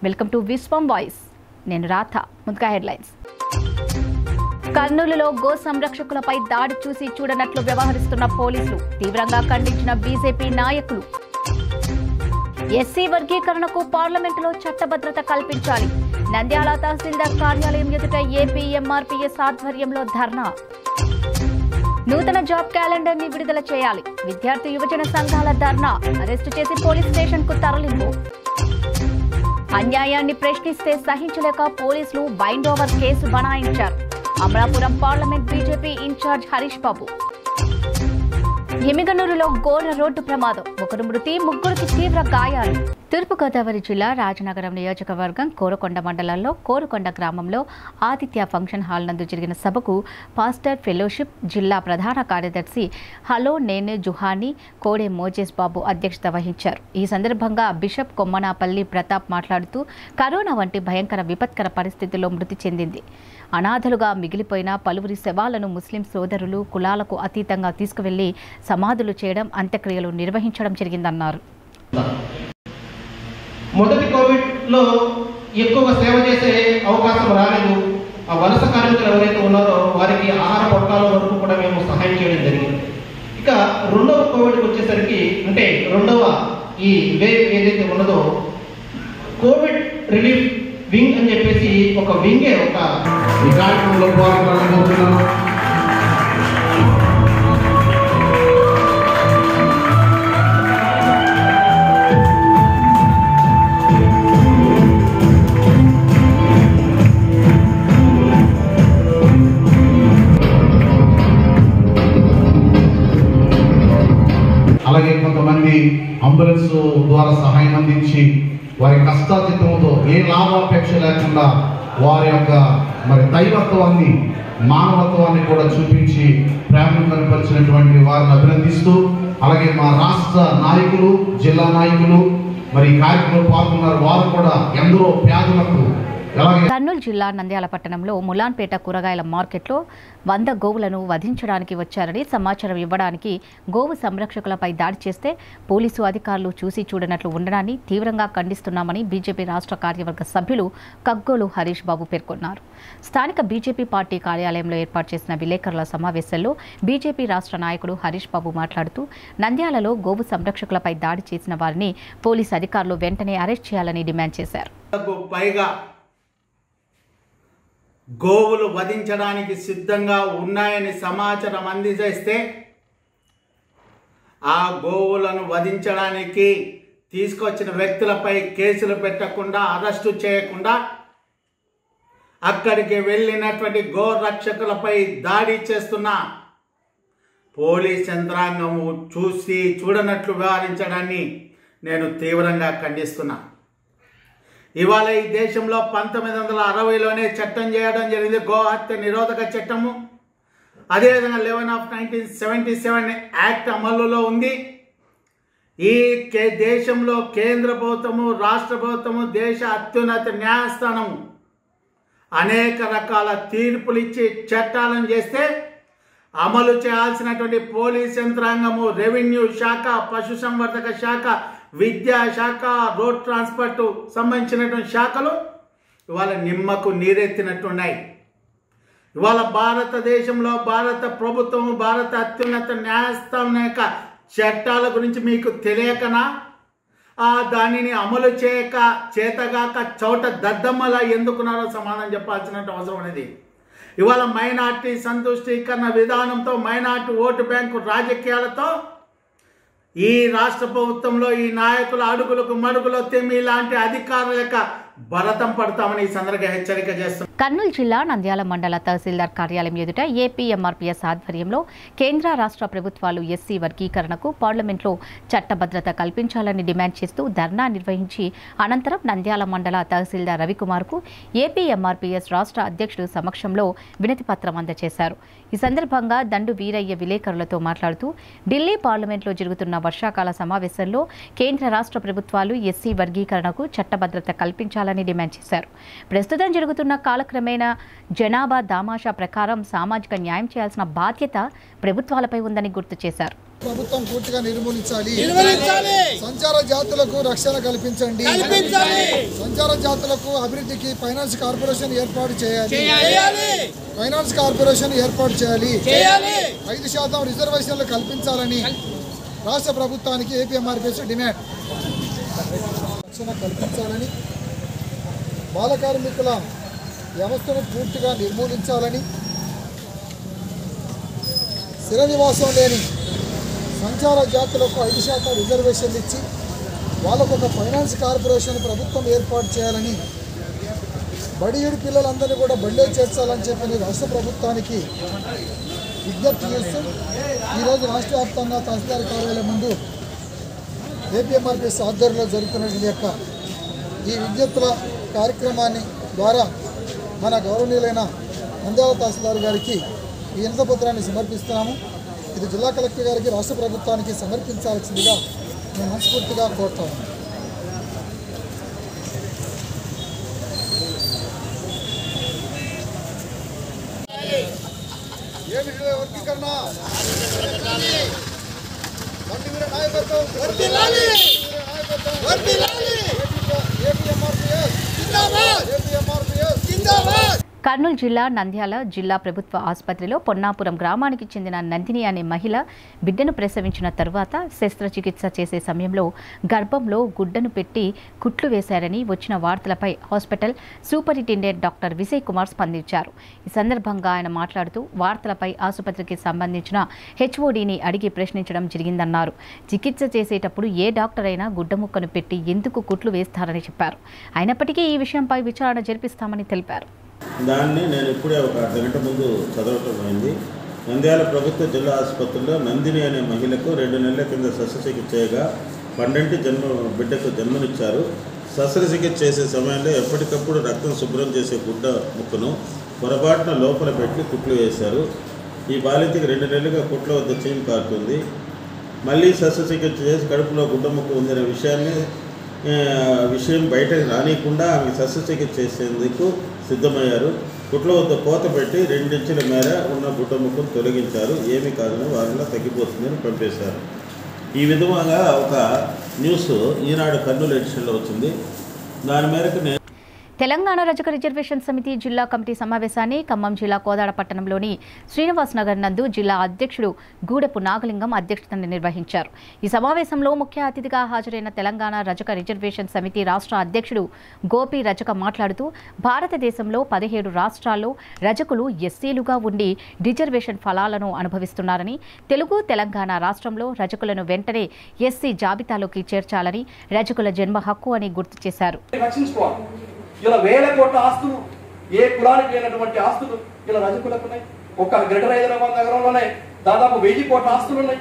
Welcome to Vishwam voice నేను రాధ ముందుగా headlines కర్నూలులో గో సంరక్షకులపై దాడి చూసి చూడనట్లు వ్యవహరిస్తున్న పోలీసులు తీవ్రంగా ఖండించిన బీజేపీ నాయకులు ఎస్సీ వర్గీకరణకు పార్లమెంటులో చట్టభద్రత కల్పించాలి నంద్యాల తహసీల్దార్ కార్యాలయం ఎదుట ఏపీ ఎంఆర్పీఎస్ ఆధ్వర్యంలో ధర్నా నూతన జాబ్ క్యాలెండర్ ని విడుదల చేయాలి విద్యార్థి యువజన సంఘాల ధర్నా అరెస్టు చేసి పోలీస్ స్టేషన్ కు తరలింపు అన్యాయాన్ని ప్రశ్నిస్తే సహించలేక పోలీసులు బైండ్ ఓవర్ కేసు బనాయించారు అమలాపురం పార్లమెంట్ బీజేపీ ఇన్ఛార్జ్ హరీష్ బాబు ఎమిగనూరులో ఘోర రోడ్డు ప్రమాదం ఒకరు మృతి ముగ్గురికి తీవ్ర గాయాలు తూర్పుగోదావరి జిల్లా రాజనగరం నియోజకవర్గం కోరకొండ మండలంలో కోరకొండ గ్రామంలో ఆదిత్య ఫంక్షన్ హాల్ నందు జరిగిన సభకు పాస్టర్ ఫెలోషిప్ జిల్లా ప్రధాన కార్యదర్శి హలో నేనే జుహాని కోడే మోజేస్ బాబు అధ్యక్షత వహించారు ఈ సందర్భంగా బిషప్ కొమ్మనాపల్లి ప్రతాప్ మాట్లాడుతూ కరోనా వంటి భయంకర విపత్కర పరిస్థితుల్లో మృతి చెందింది అనాథలుగా మిగిలిపోయిన పలువురి శవాలను ముస్లిం సోదరులు కులాలకు అతీతంగా తీసుకువెళ్లి సమాధులు చేయడం అంత్యక్రియలు నిర్వహించడం జరిగిందన్నారు మొదటి కోవిడ్లో ఎక్కువగా సేవ చేసే అవకాశం రాలేదు ఆ వలస కార్మికులు ఎవరైతే ఉన్నారో వారికి ఆహార పొట్టాల వరకు కూడా మేము సహాయం చేయడం జరిగింది ఇక రెండవ కోవిడ్కి వచ్చేసరికి అంటే రెండవ ఈ వేవ్ ఏదైతే ఉన్నదో కోవిడ్ రిలీఫ్ వింగ్ అని చెప్పేసి ఒక వింగే ఒక ఈ కార్యక్రమంలో పాల్గొనాలని కోరుతున్నాను అలాగే కొంతమంది అంబులెన్స్ ద్వారా సహాయం అందించి వారి కష్టాతీతంతో ఏ లాభాపేక్ష లేకుండా వారి యొక్క మరి దైవత్వాన్ని మానవత్వాన్ని కూడా చూపించి ప్రేమను కనపరిచినటువంటి వారిని అభినందిస్తూ అలాగే మా రాష్ట్ర నాయకులు జిల్లా నాయకులు మరి ఈ కార్యక్రమంలో పాల్గొన్నారు వారు కూడా ఎందరో పేదలకు అలాగే కర్నూలు జిల్లా నంద్యాల పట్టణంలో ములాన్పేట కూరగాయల మార్కెట్లో వంద గోవులను వధించడానికి వచ్చారని సమాచారం ఇవ్వడానికి గోవు సంరక్షకులపై దాడి చేస్తే పోలీసు అధికారులు చూసి చూడనట్లు ఉండడాన్ని తీవ్రంగా ఖండిస్తున్నామని బీజేపీ రాష్ట్ర కార్యవర్గ సభ్యులు కగ్గోలు హరీష్ బాబు పేర్కొన్నారు స్థానిక బీజేపీ పార్టీ కార్యాలయంలో ఏర్పాటు చేసిన విలేకరుల సమావేశంలో బీజేపీ రాష్ట్ర నాయకుడు హరీష్ బాబు మాట్లాడుతూ నంద్యాలలో గోవు సంరక్షకులపై దాడి చేసిన వారిని పోలీసు అధికారులు వెంటనే అరెస్ట్ చేయాలని డిమాండ్ చేశారు కు పైగా గోవులు వధించడానికి సిద్ధంగా ఉన్నాయని సమాచారం అందిచేస్తే ఆ గోవులను వధించడానికి తీసుకొచ్చిన వ్యక్తులపై కేసులు పెట్టకుండా అరెస్టు చేయకుండా అక్కడికి వెళ్ళినటువంటి గో రక్షకులపై దాడి చేస్తున్న పోలీస్ యంత్రాంగము చూసి చూడనట్లు వ్యవహరించడాన్ని నేను తీవ్రంగా ఖండిస్తున్నా ఇవాళ ఈ దేశంలో పంతొమ్మిది వందల అరవైలోనే చట్టం చేయడం జరిగింది గోహత్య నిరోధక చట్టము అదేవిధంగా eleven of nineteen seventy seven act అమలులో ఉంది ఈ కే దేశంలో కేంద్ర ప్రభుత్వము రాష్ట్ర ప్రభుత్వము దేశ అత్యున్నత న్యాయస్థానము అనేక రకాల తీర్పులు ఇచ్చి చట్టాలను చేస్తే అమలు చేయాల్సినటువంటి పోలీస్ యంత్రాంగము రెవెన్యూ శాఖ పశుసంవర్ధక శాఖ విద్యా శాఖ రోడ్ ట్రాన్స్పోర్ట్ సంబంధించినటువంటి శాఖలు ఇవాళ నిమ్మకు నీరెత్తినట్టున్నాయి ఇవాళ భారతదేశంలో భారత ప్రభుత్వం భారత అత్యున్నత న్యాయస్థానం యొక్క చట్టాల గురించి మీకు తెలియకనా ఆ దానిని అమలు చేయక చేతగాక చోట దద్దమ్మలా ఎందుకున్నారో సమాధానం చెప్పాల్సిన అవసరం అనేది ఇవాళ మైనార్టీ సంతుష్టీకరణ విధానంతో మైనార్టీ ఓటు బ్యాంకు రాజకీయాలతో ఈ రాష్ట్ర ప్రభుత్వంలో ఈ నాయకుల అడుగులకు మడుగులో తెమ్మి ఇలాంటి అధికారుల యొక్క భరతం పడతామని ఈ సందర్భంగా హెచ్చరిక చేస్తున్నాం కర్నూలు జిల్లా నంద్యాల మండల తహసీల్దార్ కార్యాలయం ఎదుట ఏపీ ఎంఆర్పీఎస్ ఆధ్వర్యంలో కేంద్ర రాష్ట్ర ప్రభుత్వాలు ఎస్సీ వర్గీకరణకు పార్లమెంట్లో చట్టభద్రత కల్పించాలని డిమాండ్ చేస్తూ ధర్నా నిర్వహించి అనంతరం నంద్యాల మండల తహసీల్దార్ రవికుమార్కు ఏపీ ఎంఆర్పీఎస్ రాష్ట్ర అధ్యక్షుడు సమక్షంలో వినతి పత్రం అందజేశారు ఈ సందర్భంగా దండు వీరయ్య విలేకరులతో మాట్లాడుతూ ఢిల్లీ పార్లమెంట్లో జరుగుతున్న వర్షాకాల సమావేశంలో కేంద్ర రాష్ట్ర ప్రభుత్వాలు ఎస్సీ వర్గీకరణకు చట్టభద్రత కల్పించాలని డిమాండ్ చేశారు ప్రస్తుతం జరుగుతున్న కాలక్రమేణా జనాభా దామాషా ప్రకారం సామాజిక న్యాయం చేయాల్సిన బాధ్యత ప్రభుత్వాలపై ఉందని గుర్తు చేశారు ప్రభుత్వం పూర్తిగా నిర్మూలించాలి నిర్వహించాలి సంచార జాతులకు రక్షణ కల్పించండి కల్పించాలి సంచార జాతులకు అభివృద్ధికి ఫైనాన్స్ కార్పొరేషన్ ఏర్పాటు చేయాలి చేయాలి ఫైనాన్స్ కార్పొరేషన్ ఏర్పాటు చేయాలి చేయాలి ఐదు శాతం రిజర్వేషన్లు కల్పించాలని రాష్ట్ర ప్రభుత్వానికి ఏపీఎంఆర్పిఎస్ డిమాండ్ రక్షణ కల్పించాలని బాల కార్మికుల వ్యవస్థను పూర్తిగా నిర్మూలించాలని స్థిర నివాసం లేని సంచార జాతులకు ఐదు శాతం రిజర్వేషన్లు ఇచ్చి వాళ్ళకు ఒక ఫైనాన్స్ కార్పొరేషన్ ప్రభుత్వం ఏర్పాటు చేయాలని బడియుడి పిల్లలందరినీ కూడా బడిలో చేర్చాలని చెప్పని రాష్ట్ర ప్రభుత్వానికి విజ్ఞప్తి చేస్తూ ఈరోజు రాష్ట్ర వ్యాప్తంగా తహసీల్దార్ కార్యాలయం ముందు ఏపీఎంఆర్పిఎస్ ఆధ్వర్యంలో జరుగుతున్న యొక్క ఈ విజ్ఞప్తుల కార్యక్రమాన్ని ద్వారా మన గౌరవనీయులైన నంద్యాల తహసీల్దార్ గారికి ఈ పత్రాన్ని సమర్పిస్తున్నాము ఇది జిల్లా కలెక్టర్ గారికి రాష్ట్ర ప్రభుత్వానికి సమర్పించాల్సిందిగా మేము మనస్ఫూర్తిగా కోరుతాము ఏమి వర్గీకరణ మంత్రి వీర నాయకత్వం వర్ధిల్లాలి. నాయకత్వం వర్ధిల్లాలి. ఏపీఎంఆర్పిఎస్ జిందాబాద్ ఏపీఎంఆర్పిఎస్ జిందాబాద్ కర్నూలు జిల్లా నంద్యాల జిల్లా ప్రభుత్వ ఆసుపత్రిలో పొన్నాపురం గ్రామానికి చెందిన నందిని అనే మహిళ బిడ్డను ప్రసవించిన తరువాత శస్త్రచికిత్స చేసే సమయంలో గర్భంలో గుడ్డను పెట్టి కుట్లు వేశారని వచ్చిన వార్తలపై hospital superintendent doctor Vijay Kumar స్పందించారు ఈ సందర్భంగా ఆయన మాట్లాడుతూ వార్తలపై ఆసుపత్రికి సంబంధించిన హెచ్ఓడిని అడిగి ప్రశ్నించడం జరిగిందన్నారు చికిత్స చేసేటప్పుడు ఏ డాక్టర్ అయినా గుడ్డ ముక్కను పెట్టి ఎందుకు కుట్లు వేస్తారని చెప్పారు అయినప్పటికీ ఈ విషయంపై విచారణ జరిపిస్తామని తెలిపారు దాన్ని నేను ఇప్పుడే ఒక అర్ధ గంట ముందు చదవటం అయింది నంద్యాల ప్రభుత్వ జిల్లా ఆసుపత్రిలో నందిని అనే మహిళకు రెండు నెలల కింద శస్త్రచికిత్స చేయగా పండంటి జన్మ బిడ్డకు జన్మనిచ్చారు శస్త్రచికిత్స చేసే సమయంలో ఎప్పటికప్పుడు రక్తం శుభ్రం చేసే గుడ్డ ముక్కను పొరపాటున లోపల పెట్టి కుట్లు వేశారు ఈ బాలింతకి రెండు నెలలుగా కుట్ల వద్ద చీమ్ కారుతుంది మళ్ళీ శస్త్రచికిత్స చేసి కడుపులో గుడ్డ ముక్క ఉందనే విషయాన్ని ఆ, విషయం బయటకు రానియకుండా ఆమె శస్త్రచికిత్స చేసేందుకు సిద్ధమయ్యారు గుడ్ల వద్ద కోత పెట్టి రెండించుల మేర ఉన్న గుడ్డ ముక్కను తొలగించారు ఏమీ కాదని వారిలో తగ్గిపోతుందని పంపేశారు ఈ విధంగా ఒక న్యూస్ ఈనాడు కర్నూలు ఎడిషన్లో వచ్చింది దాని మేరకు నేను తెలంగాణ రజక రిజర్వేషన్ సమితి జిల్లా కమిటీ సమావేశాన్ని ఖమ్మం జిల్లా కోదాడ పట్టణంలోని శ్రీనివాస్ నగర్ నందు జిల్లా అధ్యక్షుడు గూడెపు నాగలింగం అధ్యక్షతన నిర్వహించారు ఈ సమావేశంలో ముఖ్య అతిథిగా హాజరైన తెలంగాణ రజక రిజర్వేషన్ సమితి రాష్ట్ర అధ్యక్షుడు గోపి రజక మాట్లాడుతూ భారతదేశంలో పదిహేడు రాష్ట్రాల్లో రజకులు ఎస్సీలుగా ఉండి రిజర్వేషన్ ఫలాలను అనుభవిస్తున్నారని తెలుగు తెలంగాణ రాష్ట్రంలో రజకులను వెంటనే ఎస్సీ జాబితాలోకి చేర్చాలని రజకుల జన్మ హక్కు అని గుర్తు చేశారు రక్షించుకోవాలి ఇలా వేల కోట్ల ఆస్తులు ఏ కులానికి లేనటువంటి ఆస్తులు ఇలా రజకులకు ఉన్నాయి ఒక్క గ్రేటర్ హైదరాబాద్ నగరంలోనే దాదాపు వెయ్యి కోట్ల ఆస్తులు ఉన్నాయి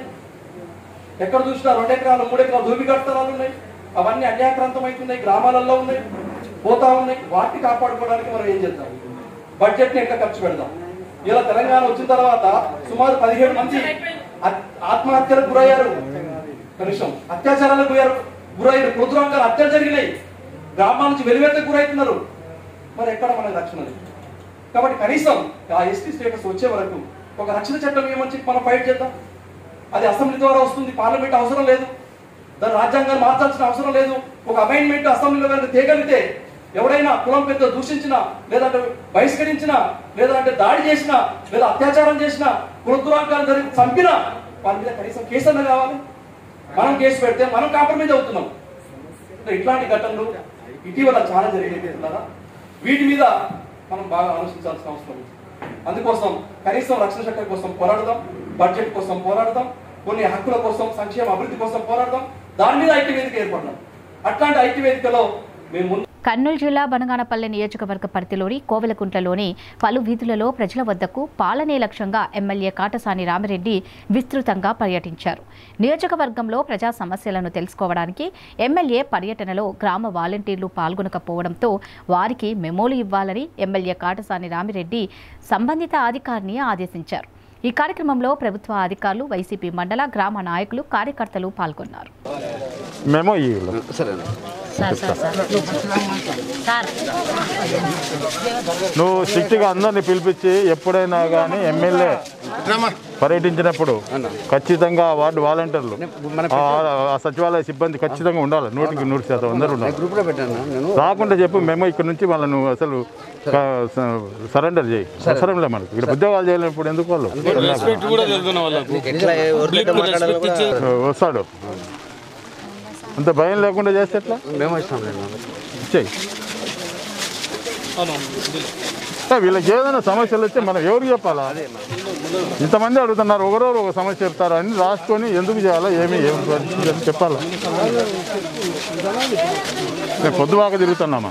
ఎక్కడ చూసినా రెండు ఎకరాలు మూడు ఎకరాలు భూమి కట్టడాలు ఉన్నాయి అవన్నీ అన్యాక్రాంతం అవుతున్నాయి గ్రామాలలో ఉన్నాయి పోతా ఉన్నాయి వాటిని కాపాడుకోవడానికి మనం ఏం చేద్దాం బడ్జెట్ ని ఎట్లా ఖర్చు పెడదాం ఇలా తెలంగాణ వచ్చిన తర్వాత సుమారు పదిహేడు మంది ఆత్- ఆత్మహత్యలకు గురయ్యారు కనీసం అత్యాచారాలకు గురయ్యారు గురయ్యారు కృతురాంగాలు హత్యలు జరిగినాయి గ్రామాల నుంచి వెలువెత్తకు గురవుతున్నారు మరి ఎక్కడ మనకు రక్షణ లేదు కాబట్టి కనీసం ఆ ఎస్టీ స్టేటస్ వచ్చే వరకు ఒక రక్షణ చట్టం ఏమని చెప్పి మనం ఫైట్ చేద్దాం అది అసెంబ్లీ ద్వారా వస్తుంది పార్లమెంట్ అవసరం లేదు దాని రాజ్యాంగాన్ని మార్చాల్సిన అవసరం లేదు ఒక అమైన్మెంట్ అసెంబ్లీలో కనుక తేగలిగితే ఎవడైనా కులం పెద్ద దూషించినా లేదంటే బహిష్కరించినా లేదంటే దాడి చేసినా లేదా అత్యాచారం చేసినా కులదురాంకాలు జరిగి చంపినా వాళ్ళ మీద కనీసం కేసు అన్న కావాలి మనం కేసు పెడితే మనం కాంప్రమైజ్ అవుతున్నాం ఇట్లాంటి ఘటనలు ఇటీవల చాలా జరిగినాయి మిత్రులారా. వీటి మీద మనం బాగా ఆలోచించాల్సిన అవసరం ఉంది అందుకోసం కనీసం రక్షణ చట్టం కోసం పోరాడదాం బడ్జెట్ కోసం పోరాడదాం కొన్ని హక్కుల కోసం సంక్షేమ అభివృద్ధి కోసం పోరాడదాం దాని మీద ఐక్యవేదిక ఏర్పడదాం అట్లాంటి ఐక్యవేదికలో మేము ముందు కర్నూలు జిల్లా బనగానపల్లె నియోజకవర్గ పరిధిలోని కోవెలకుంట్లలోని పలు వీధులలో ప్రజల వద్దకు పాలనే లక్ష్యంగా ఎమ్మెల్యే కాటసాని రామిరెడ్డి విస్తృతంగా పర్యటించారు నియోజకవర్గంలో ప్రజా సమస్యలను తెలుసుకోవడానికి ఎమ్మెల్యే పర్యటనలో గ్రామ వాలంటీర్లు పాల్గొనకపోవడంతో వారికి మెమోలు ఇవ్వాలని ఎమ్మెల్యే కాటసాని రామిరెడ్డి సంబంధిత అధికారిని ఆదేశించారు ఈ కార్యక్రమంలో ప్రభుత్వ అధికారులు వైసీపీ మండల గ్రామ నాయకులు కార్యకర్తలు పాల్గొన్నారు మేము ఇవ్వలేదు నువ్వు స్ట్రిక్ట్గా అందరినీ పిలిపించి ఎప్పుడైనా కానీ ఎమ్మెల్యే పర్యటించినప్పుడు ఖచ్చితంగా వార్డు వాలంటీర్లు ఆ- ఆ సచివాలయ సిబ్బంది ఖచ్చితంగా ఉండాలి నూటికి నూరు శాతం అందరూ ఉండాలి గ్రూప్లో పెట్టాను నేను రాకుండా చెప్పు మేము ఇక్కడ నుంచి వాళ్ళను నువ్వు అసలు సరెండర్ చేయి అవసరం లే మనకి ఇక్కడ ఉద్యోగాలు చేయలేనప్పుడు ఎందుకు వాళ్ళు ఎట్లా ఎవరితో మాట్లాడాలో కూడా వస్తాడు అంత భయం లేకుండా చేస్తే ఎట్లా మేము ఇస్తాం లేదు ఇచ్చేయి ఏ, వీళ్ళకి ఏదైనా సమస్యలు వస్తే మనం ఎవరికి చెప్పాలా ఇంతమంది అడుగుతున్నారు ఒకరోజు ఒక సమస్య చెప్తారు అని రాసుకొని ఎందుకు చేయాలా ఏమి ఏమి పరిస్థితి అని చెప్పాలా నేను పొద్దువాక తిరుగుతున్నామా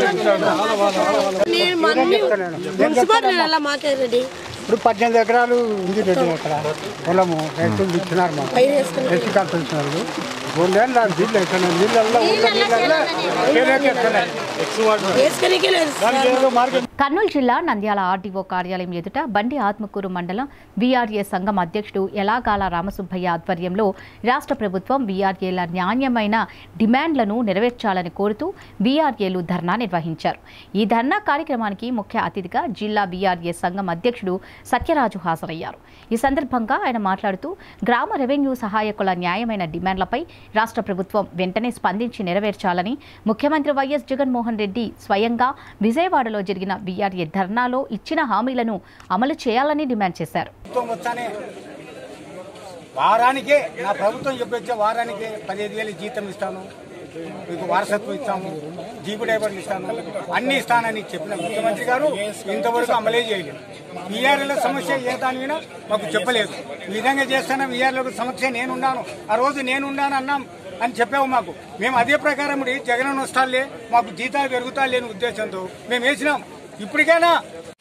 నేను మొన్న మున్సిపాలిటీ అలా మాట్లాడండి ఇప్పుడు పద్దెనిమిది ఎకరాలు ఉంది రెడ్డి ఇక్కడ పొలము రైతులు ఇచ్చినారు మాకు పైన వేసుకుని రెడ్డి కాలు ఇచ్చినారు రెండేళ్ళు నాకు నీళ్ళు ఎక్కలేదు నీళ్ళల్లో ఉన్న నీళ్ళల్లో కేరేకి ఎక్కలేదు. వేసుకునికే లేదు దానికి ఏదో మార్గం కర్నూలు జిల్లా నంద్యాల ఆర్డీఓ కార్యాలయం ఎదుట బండి ఆత్మకూరు మండలం వీఆర్ఏ సంఘం అధ్యక్షుడు ఎలాగాల రామసుబ్బయ్య ఆధ్వర్యంలో రాష్ట్ర ప్రభుత్వం వీఆర్ఏల న్యాయమైన డిమాండ్లను నెరవేర్చాలని కోరుతూ వీఆర్ఏలు ధర్నా నిర్వహించారు ఈ ధర్నా కార్యక్రమానికి ముఖ్య అతిథిగా జిల్లా వీఆర్ఏ సంఘం అధ్యక్షుడు సత్యరాజు హాజరయ్యారు ఈ సందర్భంగా ఆయన మాట్లాడుతూ గ్రామ రెవెన్యూ సహాయకుల న్యాయమైన డిమాండ్లపై రాష్ట్ర ప్రభుత్వం వెంటనే స్పందించి నెరవేర్చాలని ముఖ్యమంత్రి వైఎస్ జగన్మోహన్ రెడ్డి స్వయంగా విజయవాడలో జరిగిన వీఆర్ఏ ధర్నాలో ఇచ్చిన హామీలను అమలు చేయాలని డిమాండ్ చేశారు ప్రభుత్వం వస్తానే వారానికే నా ప్రభుత్వం చెప్పొచ్చే వారానికే పదిహేను వేలు జీతం ఇస్తాను మీకు వారసత్వం ఇస్తాము జీపు డైవర్లు ఇస్తాను అన్ని ఇస్తానని చెప్పిన ముఖ్యమంత్రి గారు ఇంతవరకు అమలే చేయలేదు వీఆర్ఎల్ సమస్య ఏ దాని మీద మాకు చెప్పలేదు ఈ విధంగా చేస్తాను వీఆర్ఎల్ సమస్య నేనున్నాను ఆ రోజు నేనున్నాను అన్నాం అని చెప్పావు మాకు మేము అదే ప్రకారం జగన్ వస్తాలే మాకు జీతాలు పెరుగుతా లేని ఉద్దేశంతో మేము వేసినాం ఇప్పటికైనా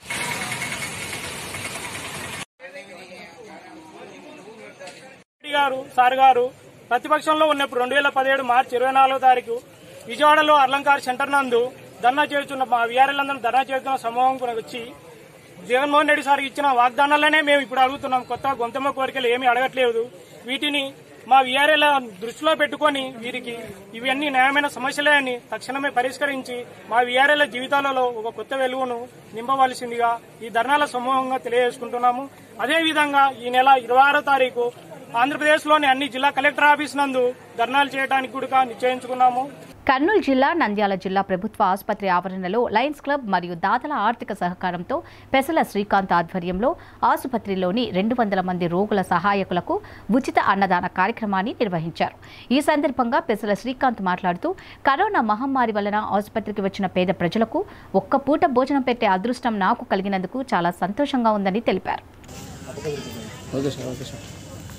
రెడ్డి గారు సార్ గారు ప్రతిపక్షంలో ఉన్నప్పుడు రెండు వేల పదిహేడు మార్చి ఇరవై నాలుగో తారీఖు విజయవాడలో అర్లంకార్ సెంటర్ నందు ధర్నా చేస్తున్న మా వీఆర్ఎల్ అందరూ ధర్నా చేస్తున్న సమూహం వచ్చి జగన్మోహన్ రెడ్డి సార్కి ఇచ్చిన వాగ్దానాలనే మేము ఇప్పుడు అడుగుతున్నాం కొత్త గొంతమ్మ కోరికలు ఏమీ అడగట్లేదు వీటిని మా వీఆర్ఎల్ దృష్టిలో పెట్టుకొని వీరికి ఇవన్నీ న్యాయమైన సమస్యలే అని తక్షణమే పరిష్కరించి మా వీఆర్ఎల్ జీవితాలలో ఒక కొత్త వెలుగును నింపవలసిందిగా ఈ ధర్నాల సమూహంగా తెలియజేసుకుంటున్నాము అదేవిధంగా ఈ నెల ఇరవై ఆరో తారీఖు ఆంధ్రప్రదేశ్లోని అన్ని జిల్లా కలెక్టర్ ఆఫీస్ నందు ధర్నాలు చేయడానికి కూడా నిశ్చయించుకున్నాము కర్నూలు జిల్లా నంద్యాల జిల్లా ప్రభుత్వ ఆసుపత్రి ఆవరణలో లయన్స్ క్లబ్ మరియు దాతల ఆర్థిక సహకారంతో పెసల శ్రీకాంత్ ఆధ్వర్యంలో ఆసుపత్రిలోని రెండు వందల మంది రోగుల సహాయకులకు ఉచిత అన్నదాన కార్యక్రమాన్ని నిర్వహించారు ఈ సందర్భంగా పెసల శ్రీకాంత్ మాట్లాడుతూ కరోనా మహమ్మారి వలన ఆసుపత్రికి వచ్చిన పేద ప్రజలకు ఒక్క పూట భోజనం పెట్టే అదృష్టం నాకు కలిగినందుకు చాలా సంతోషంగా ఉందని తెలిపారు ఓకే సార్ ఓకే సార్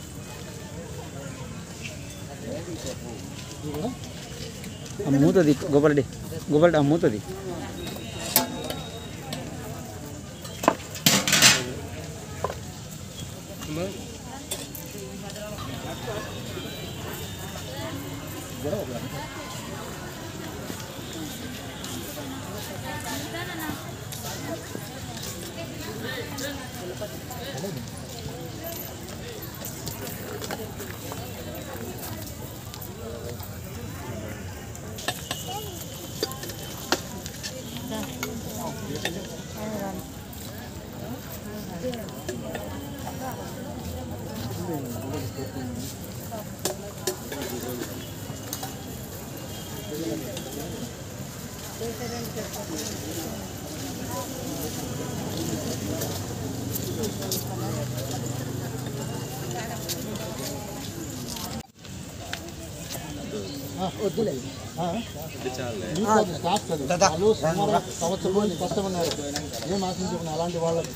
ఆ మూతది గోపాలరెడ్డి గోపాలరెడ్డి ఆ మూతది వద్దులే వాళ్ళు సుమారు సంవత్సరం రోజులు కష్టమన్నారు ఏం ఆశించుకున్నా అలాంటి వాళ్ళకి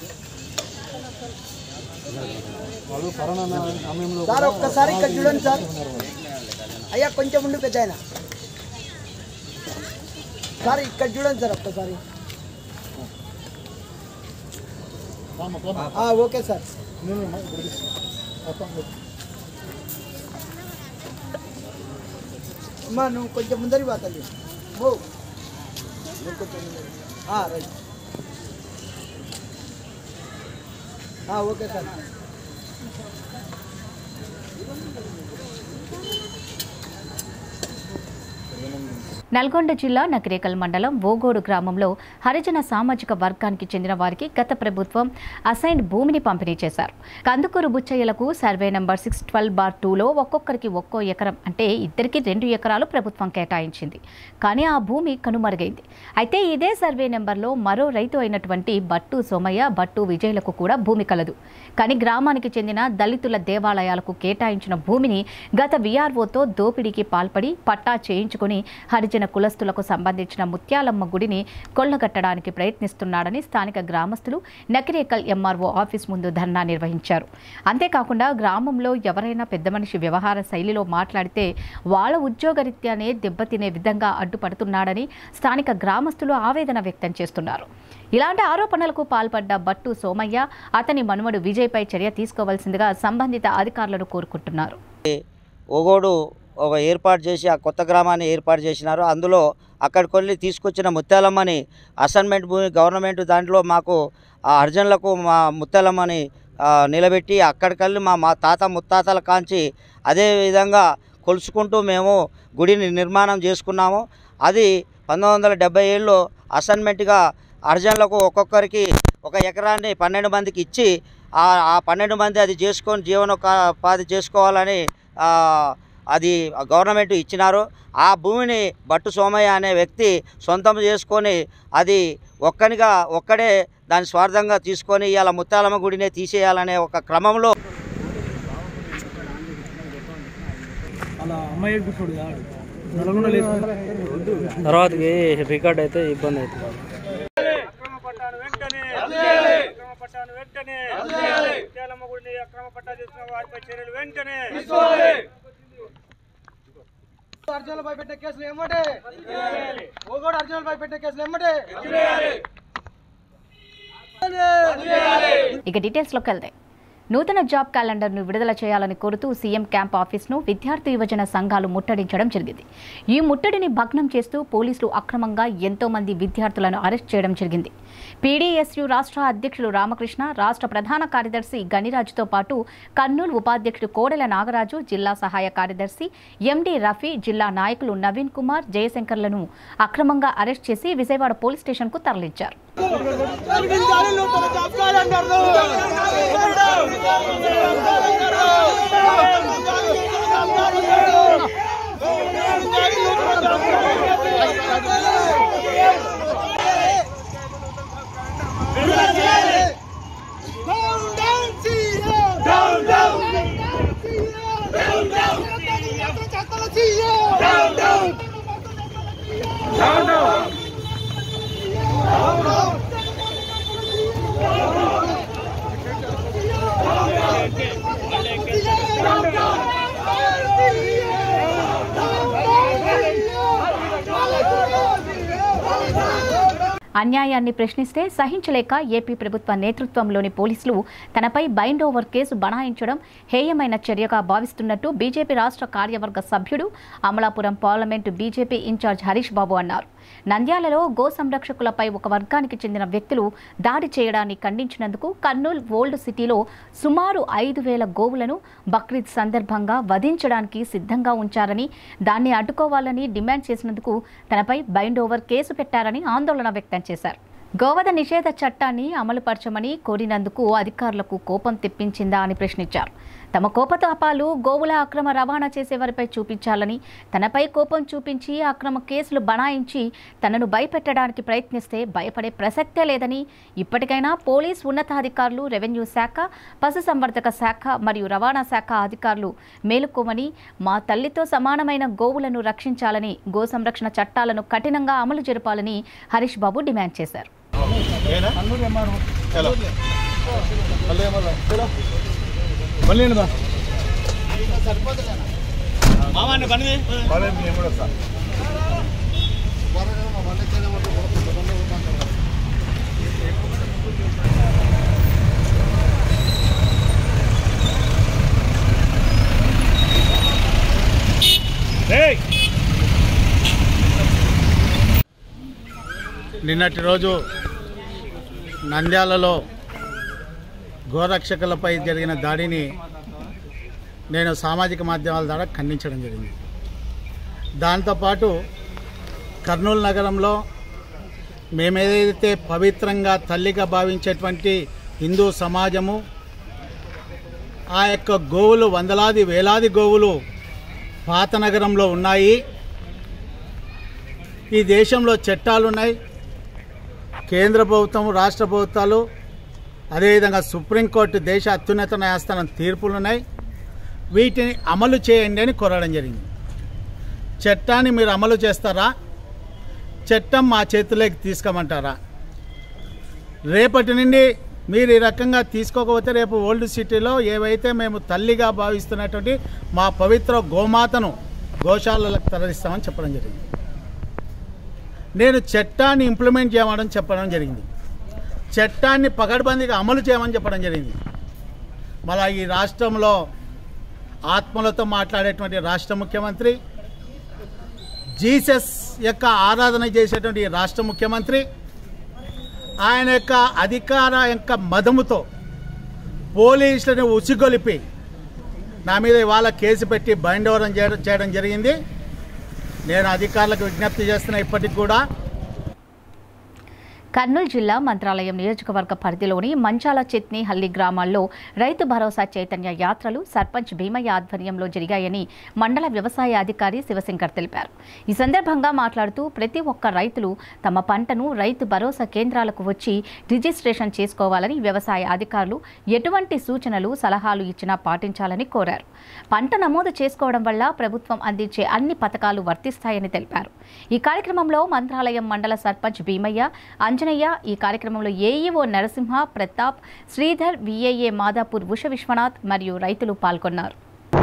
వాళ్ళు కరోనా సమయంలో సార్ ఒక్కసారి ఇక్కడ చూడండి సార్ అయ్యా కొంచెం ఉండి పెద్ద ఆయన సార్ ఇక్కడ చూడండి సార్ ఒక్కసారి ఆ, ఓకే సార్ అమ్మా నువ్వు కొంచెం ముందరి పోతుంది ఓ నువ్వు కొంచెం ముందరి. ఆ, రైట్ ఆ, ఓకే సార్ నల్గొండ జిల్లా నకిరేకల్ మండలం ఓగోడు గ్రామంలో హరిజన సామాజిక వర్గానికి చెందిన వారికి గత ప్రభుత్వం అసైన్డ్ భూమిని పంపిణీ చేశారు కందుకూరు బుచ్చయ్యలకు survey number six twelve bar టూలో ఒక్కొక్కరికి ఒక్కో ఎకరం అంటే ఇద్దరికి రెండు ఎకరాలు ప్రభుత్వం కేటాయించింది కానీ ఆ భూమి కనుమరుగైంది అయితే ఇదే సర్వే నెంబర్లో మరో రైతు అయినటువంటి బట్టు సోమయ్య బట్టు విజయ్లకు కూడా భూమి కలదు కానీ గ్రామానికి చెందిన దళితుల దేవాలయాలకు కేటాయించిన భూమిని గత విఆర్ఓతో దోపిడీకి పాల్పడి పట్టా చేయించుకుని హరిజన కులస్తులకు సంబంధించిన ముత్యాలమ్మ గుడిని కొల్లగట్టడానికి ప్రయత్నిస్తున్నాడని స్థానిక గ్రామస్తులు నకిరేకల్ ఎంఆర్ఓ ఆఫీస్ ముందు ధర్నా నిర్వహించారు అంతేకాకుండా గ్రామంలో ఎవరైనా పెద్ద మనిషి వ్యవహార శైలిలో మాట్లాడితే వాళ్ళ ఉద్యోగరీత్యానే దెబ్బతినే విధంగా అడ్డుపడుతున్నాడని స్థానిక గ్రామస్తులు ఆవేదన వ్యక్తం చేస్తున్నారు ఇలాంటి ఆరోపణలకు పాల్పడ్డ బట్టు సోమయ్య అతని మనుమడు విజయ్పై చర్య తీసుకోవాల్సిందిగా సంబంధిత అధికారులను కోరుకుంటున్నారు ఓగోడు ఒక ఏర్పాటు చేసి ఆ కొత్త గ్రామాన్ని ఏర్పాటు చేసినారు అందులో అక్కడికి వెళ్ళి తీసుకొచ్చిన ముత్యాలమ్మని అసైన్మెంట్ భూమి గవర్నమెంట్ దాంట్లో మాకు ఆ హరిజనులకు మా ముత్యాలమ్మని ఆ, నిలబెట్టి అక్కడికెళ్ళి మా మా తాత ముత్తాతల కాంచి అదే విధంగా కొలుసుకుంటూ మేము గుడిని నిర్మాణం చేసుకున్నాము అది పంతొమ్మిది వందల డెబ్బై ఏడులో అసైన్మెంట్గా హరిజనులకు ఒక్కొక్కరికి ఒక ఎకరాన్ని పన్నెండు మందికి ఇచ్చి ఆ ఆ పన్నెండు మంది అది చేసుకొని జీవనోపాధి చేసుకోవాలని ఆ, అది గవర్నమెంట్ ఇచ్చినారు ఆ భూమిని బట్టు సోమయ్య అనే వ్యక్తి సొంతం చేసుకొని అది ఒక్కనిగా ఒక్కడే దాని స్వార్థంగా తీసుకొని ఇవాళ ముత్తాలమ్మ గుడినే తీసేయాలనే ఒక క్రమంలో అలా అమ్మాయి గుర్తుడు కాదు నల్గొండ తర్వాతకి రికార్డ్ అయితే ఇబ్బంది అవుతుంది అక్రమ పట్టాను వెంటనే అక్రమ పట్టాను వెంటనే ముత్యాలమ్మ గుడిని అక్రమ పట్టా చేసిన వారిపై చర్యలు వెంటనే అర్జునులపై పెట్టే కేసులు ఏమంటే ఓగోడు అర్జునులపై పెట్టే కేసులు ఏమంటే ఇక డీటెయిల్స్లోకి వెళ్తే నూతన జాబ్ క్యాలెండర్ను విడుదల చేయాలని కోరుతూ సీఎం క్యాంప్ ఆఫీస్ను విద్యార్థి యువజన సంఘాలు ముట్టడించడం జరిగింది ఈ ముట్టడిని భగ్నం చేస్తూ పోలీసులు అక్రమంగా ఎంతో మంది విద్యార్థులను అరెస్ట్ చేయడం జరిగింది పీడీఎస్యు రాష్ట్ర అధ్యక్షులు రామకృష్ణ రాష్ట్ర ప్రధాన కార్యదర్శి గనిరాజుతో పాటు కర్నూలు ఉపాధ్యక్షుడు కోడెల నాగరాజు జిల్లా సహాయ కార్యదర్శి ఎండి రఫీ జిల్లా నాయకులు నవీన్ కుమార్ జయశంకర్లను అక్రమంగా అరెస్ట్ చేసి విజయవాడ పోలీస్ స్టేషన్కు తరలించారు అన్యాయాన్ని ప్రశ్నిస్తే సహించలేక ఏపీ ప్రభుత్వ నేతృత్వంలోని పోలీసులు తనపై బైండ్ ఓవర్ కేసు బనాయించడం హేయమైన చర్యగా భావిస్తున్నట్టు బీజేపీ రాష్ట్ర కార్యవర్గ సభ్యుడు అమలాపురం పార్లమెంటు బీజేపీ ఇన్ఛార్జ్ హరీష్ బాబు అన్నారు నంద్యాలలో గో సంరక్షకులపై ఒక వర్గానికి చెందిన వ్యక్తులు దాడి చేయడాన్ని ఖండించినందుకు కర్నూలు ఓల్డ్ సిటీలో సుమారు ఐదు వేల గోవులను బక్రీద్ సందర్భంగా వధించడానికి సిద్ధంగా ఉంచారని దాన్ని అడ్డుకోవాలని డిమాండ్ చేసినందుకు తనపై బైండ్ ఓవర్ కేసు పెట్టారని ఆందోళన వ్యక్తం చేశారు గోవధ నిషేధ చట్టాన్ని అమలుపరచమని కోరినందుకు అధికారులకు కోపం తెప్పించిందా అని ప్రశ్నించారు తమ కోపతాపాలు గోవుల అక్రమ రవాణా చేసేవారిపై చూపించాలని తనపై కోపం చూపించి అక్రమ కేసులు బనాయించి తనను భయపెట్టడానికి ప్రయత్నిస్తే భయపడే ప్రసక్తే లేదని ఇప్పటికైనా పోలీస్ ఉన్నతాధికారులు రెవెన్యూ శాఖ పశుసంవర్ధక శాఖ మరియు రవాణా శాఖ అధికారులు మేలుకోమని మా తల్లితో సమానమైన గోవులను రక్షించాలని గో సంరక్షణ చట్టాలను కఠినంగా అమలు జరపాలని హరీష్ బాబు డిమాండ్ చేశారు నిన్నటి రోజు నంద్యాలలో గోరక్షకులపై జరిగిన దాడిని నేను సామాజిక మాధ్యమాల ద్వారా ఖండించడం జరిగింది దాంతోపాటు కర్నూలు నగరంలో మేమేదైతే పవిత్రంగా తల్లిగా భావించేటువంటి హిందూ సమాజము ఆ యొక్క గోవులు వందలాది వేలాది గోవులు పాత నగరంలో ఉన్నాయి ఈ దేశంలో చట్టాలు ఉన్నాయి కేంద్ర ప్రభుత్వం రాష్ట్ర ప్రభుత్వాలు అదేవిధంగా సుప్రీంకోర్టు దేశ అత్యున్నత న్యాయస్థానం తీర్పులు ఉన్నాయి వీటిని అమలు చేయండి అని కోరడం జరిగింది చట్టాన్ని మీరు అమలు చేస్తారా చట్టం మా చేతిలోకి తీసుకోమంటారా రేపటి నుండి మీరు ఈ రకంగా తీసుకోకపోతే రేపు ఓల్డ్ సిటీలో ఏవైతే మేము తల్లిగా భావిస్తున్నటువంటి మా పవిత్ర గోమాతను గోశాలలకు తరలిస్తామని చెప్పడం జరిగింది నేను చట్టాన్ని ఇంప్లిమెంట్ చేయమని చెప్పడం జరిగింది చట్టాన్ని పకడ్బందీగా అమలు చేయమని చెప్పడం జరిగింది మళ్ళా ఈ రాష్ట్రంలో ఆత్మలతో మాట్లాడేటువంటి రాష్ట్ర ముఖ్యమంత్రి జీసస్ యొక్క ఆరాధన చేసేటువంటి ఈ రాష్ట్ర ముఖ్యమంత్రి ఆయన యొక్క అధికార యొక్క మదముతో పోలీసులను ఉసిగొలిపి నా మీద ఇవాళ కేసు పెట్టి బైండ్ ఓవర్ చేయడం చేయడం జరిగింది నేను అధికారులకు విజ్ఞప్తి చేస్తున్నా ఇప్పటికి కూడా కర్నూలు జిల్లా మంత్రాలయం నియోజకవర్గ పరిధిలోని మంచాల చిత్ని హల్లి గ్రామాల్లో రైతు భరోసా చైతన్య యాత్రలు సర్పంచ్ భీమయ్య ఆధ్వర్యంలో జరిగాయని మండల వ్యవసాయ అధికారి శివశంకర్ తెలిపారు ఈ సందర్భంగా మాట్లాడుతూ ప్రతి ఒక్క రైతులు తమ పంటను రైతు భరోసా కేంద్రాలకు వచ్చి రిజిస్ట్రేషన్ చేసుకోవాలని వ్యవసాయ అధికారులు ఎటువంటి సూచనలు సలహాలు ఇచ్చినా పాటించాలని కోరారు పంట నమోదు చేసుకోవడం వల్ల ప్రభుత్వం అందించే అన్ని పథకాలు వర్తిస్తాయని తెలిపారు ఈ కార్యక్రమంలో మంత్రాలయం మండల సర్పంచ్ భీమయ్య అంజనయ్య ఈ కార్యక్రమంలో ఏఈఓ నరసింహ ప్రతాప్ శ్రీధర్ విఏఏ మాదాపూర్ ఉష విశ్వనాథ్ మరియు రైతులు పాల్గొన్నారు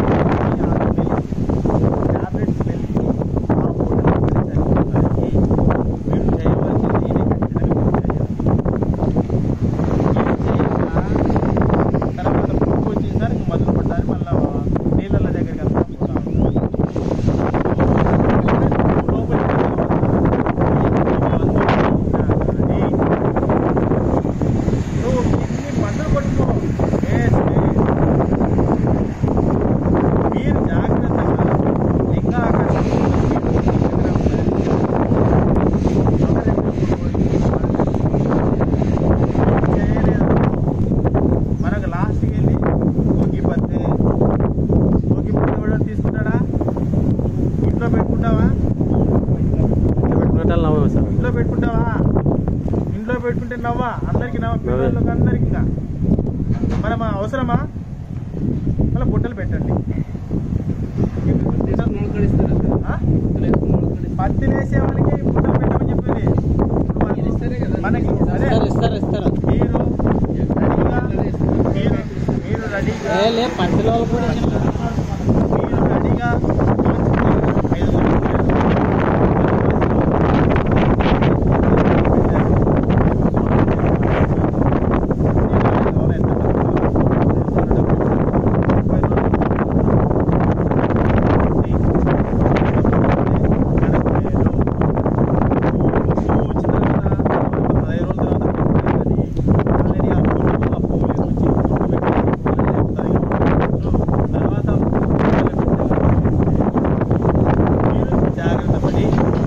మనకు లాస్ట్కి వెళ్ళి ఊగి పత్తి ఊగి పత్తి కూడా తీసుకుంటాడా ఇంట్లో పెట్టుకుంటావా ఇంట్లో పెట్టుకుంటావా ఇంట్లో పెట్టుకుంటే నవ్వా అందరికి నవ్వ పిల్లలకు అందరికి ఇంకా మరి మా అవసరమా మళ్ళీ బుట్టలు పెట్టండి ఆ? పత్తి వేసే వాళ్ళకి బుట్టలు పెట్టమని చెప్పింది మనకి అదే మీరు రెడీగా మీరు మీరు రెడీగా పత్తిలో కూడా మీరు రెడీగా జాగ్రత్త పడి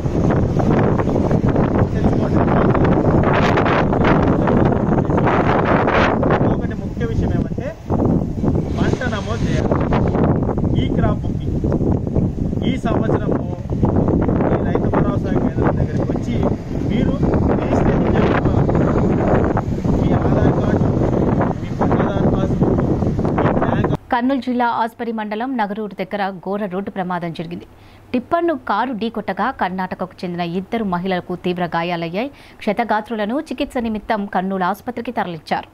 ఒకటి ముఖ్య విషయం ఏమంటే పంట నమోదు చేయాలి ఈ క్రాప్ బుకింగ్ ఈ సంవత్సరము ఈ రైతు భరోసా కేంద్రం దగ్గరికి వచ్చి మీరు రిజిస్ట్రేషన్ చేసుకోవాలి మీ ఆధార్ కార్డు మీ పట్టాదారు పాస్బుక్ మీ బ్యాంక్ కర్నూలు జిల్లా ఆస్పరి మండలం నగరూరు దగ్గర ఘోర రోడ్డు ప్రమాదం జరిగింది టిప్పర్ను కారు ఢీకొట్టగా కర్ణాటకకు చెందిన ఇద్దరు మహిళలకు తీవ్ర గాయాలయ్యాయి క్షతగాత్రులను చికిత్స నిమిత్తం కర్నూలు ఆసుపత్రికి తరలించారు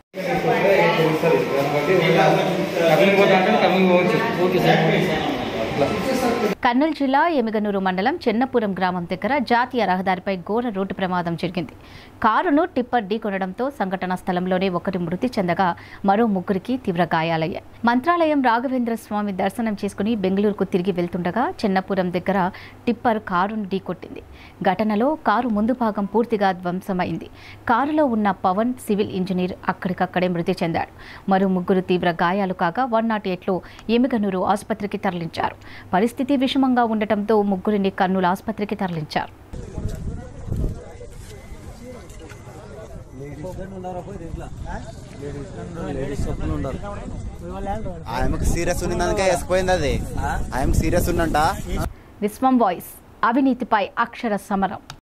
కర్నూలు జిల్లా ఎమిగనూరు మండలం చెన్నపురం గ్రామం దగ్గర జాతీయ రహదారిపై ఘోర రోడ్డు ప్రమాదం జరిగింది కారును టిప్పర్ ఢీకొనడంతో సంఘటనా స్థలంలోనే ఒకటి మృతి చెందగా మరో ముగ్గురికి తీవ్ర గాయాలయ్యాయి మంత్రాలయం రాఘవేంద్ర స్వామి దర్శనం చేసుకుని బెంగళూరుకు తిరిగి వెళ్తుండగా చెన్నపురం దగ్గర టిప్పర్ కారును ఢీకొట్టింది ఘటనలో కారు ముందు భాగం పూర్తిగా ధ్వంసమైంది కారులో ఉన్న పవన్ సివిల్ ఇంజనీర్ అక్కడికక్కడే మృతి చెందాడు మరో ముగ్గురు తీవ్ర గాయాలు కాగా వన్ నాట్ ఎయిట్లో ఎమిగనూరు ఆసుపత్రికి తరలించారు పరిస్థితి విషమంగా ఉండటంతో ముగ్గురిని కర్నూలు ఆసుపత్రికి తరలించారు ఆమెకు సీరియస్ ఉన్నదానికే వేసిపోయింది అది ఆమెకు సీరియస్ ఉన్నంట విస్మం వాయిస్ అవినీతిపై అక్షర సమరం